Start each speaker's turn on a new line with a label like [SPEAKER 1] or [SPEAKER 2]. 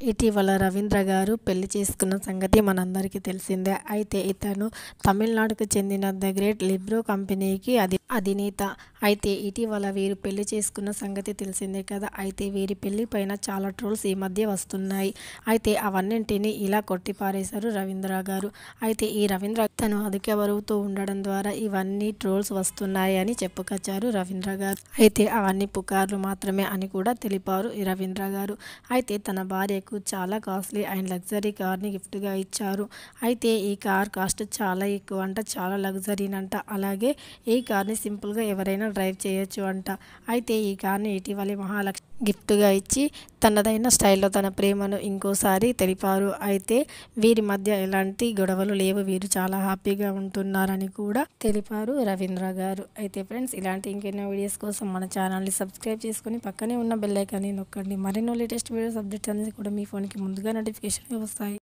[SPEAKER 1] ఇటీవల రవీంద్ర గారు పెళ్లి చేసుకున్న సంగతి మనందరికీ తెలిసిందే అయితే ఇతను తమిళనాడుకు చెందిన ద గ్రేట్ లిబ్రో కంపెనీకి అధి అధినేత అయితే ఇటీవల వీరు పెళ్లి చేసుకున్న సంగతి తెలిసిందే కదా అయితే వీరి పెళ్లి పైన చాలా ట్రోల్స్ ఈ మధ్య వస్తున్నాయి అయితే అవన్నింటినీ ఇలా కొట్టిపారేశారు రవీంద్ర గారు అయితే ఈ రవీంద్ర తను అధిక బరువుతో ఉండడం ద్వారా ఇవన్నీ ట్రోల్స్ వస్తున్నాయి అని చెప్పుకొచ్చారు రవీంద్ర గారు అయితే అవన్నీ పుకార్లు మాత్రమే అని కూడా తెలిపారు ఈ రవీంద్ర గారు అయితే తన భార్యకు చాలా కాస్ట్లీ అండ్ లగ్జరీ కార్ని గిఫ్ట్గా ఇచ్చారు అయితే ఈ కార్ కాస్ట్ చాలా ఎక్కువ అంట చాలా లగ్జరీనంట అలాగే ఈ కార్ని సింపుల్గా ఎవరైనా డ్రైవ్ చేయొచ్చు అంట అయితే ఈ కార్ని ఇటీవలి మహాలక్ష్మి గిఫ్ట్గా ఇచ్చి తనదైన స్టైల్లో తన ప్రేమను ఇంకోసారి తెలిపారు అయితే వీరి మధ్య ఎలాంటి గొడవలు లేవు వీరు చాలా హ్యాపీగా ఉంటున్నారని కూడా తెలిపారు రవీంద్ర గారు అయితే ఫ్రెండ్స్ ఇలాంటి ఇంకెన్నో వీడియోస్ కోసం మన ఛానల్ని సబ్స్క్రైబ్ చేసుకొని పక్కనే ఉన్న బెల్ ఐకాన్ని నొక్కండి మరెన్నో లేటెస్ట్ వీడియోస్ అప్డేట్స్ అనేది కూడా మీ ఫోన్కి ముందుగా నోటిఫికేషన్ వస్తాయి